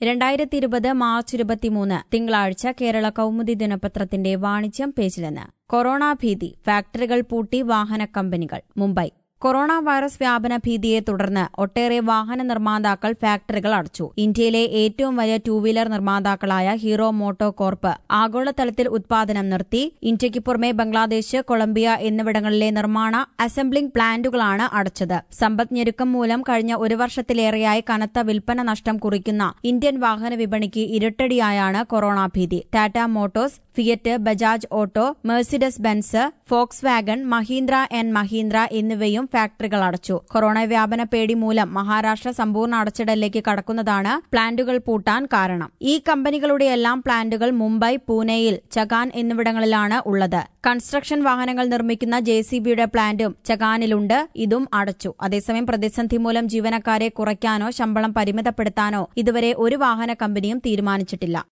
രണ്ടായിരത്തി ഇരുപത് മാർച്ച് ഇരുപത്തിമൂന്ന് തിങ്കളാഴ്ച കേരള കൗമുദി ദിനപത്രത്തിന്റെ വാണിജ്യം പേജിൽ നിന്ന് കൊറോണ ഭീതി ഫാക്ടറികൾ പൂട്ടി വാഹന കമ്പനികൾ മുംബൈ കൊറോണ വൈറസ് വ്യാപന ഭീതിയെ തുടർന്ന് ഒട്ടേറെ വാഹന നിർമ്മാതാക്കൾ ഫാക്ടറികൾ അടച്ചു ഇന്ത്യയിലെ ഏറ്റവും വലിയ ടൂ വീലർ നിർമ്മാതാക്കളായ ഹീറോ മോട്ടോ കോർപ്പ് ആഗോളതലത്തിൽ ഉത്പാദനം നിർത്തി ഇന്ത്യയ്ക്ക് പുറമെ ബംഗ്ലാദേശ് കൊളംബിയ എന്നിവിടങ്ങളിലെ നിർമ്മാണ അസംബ്ലിംഗ് പ്ലാന്റുകളാണ് അടച്ചത് സമ്പദ് ഞെരുക്കം മൂലം കഴിഞ്ഞ ഒരു വർഷത്തിലേറെയായി കനത്ത വിൽപ്പന നഷ്ടം കുറിക്കുന്ന ഇന്ത്യൻ വാഹന വിപണിക്ക് ഇരട്ടടിയായാണ് കൊറോണ ഭീതി Tata Motors Fiat Bajaj auto Mercedes Benz Volkswagen Mahindra and Mahindra എന്നിവയും ഫാക്ടറികൾ അടച്ചു കൊറോണ വ്യാപന പേടി മൂലം മഹാരാഷ്ട്ര സമ്പൂർണ്ണ അടച്ചിടലിലേക്ക് കടക്കുന്നതാണ് പ്ലാന്റുകൾ പൂട്ടാൻ കാരണം ഈ കമ്പനികളുടെയെല്ലാം പ്ലാന്റുകൾ മുംബൈ പൂനെയിൽ ചകാൻ എന്നിവിടങ്ങളിലാണ് ഉള്ളത് കൺസ്ട്രക്ഷൻ വാഹനങ്ങൾ നിർമ്മിക്കുന്ന ജെ സി ബിയുടെ പ്ലാന്റും ചകാനിലുണ്ട് ഇതും അടച്ചു അതേസമയം പ്രതിസന്ധി മൂലം ജീവനക്കാരെ കുറയ്ക്കാനോ ശമ്പളം പരിമിതപ്പെടുത്താനോ ഇതുവരെ ഒരു വാഹന കമ്പനിയും തീരുമാനിച്ചിട്ടില്ല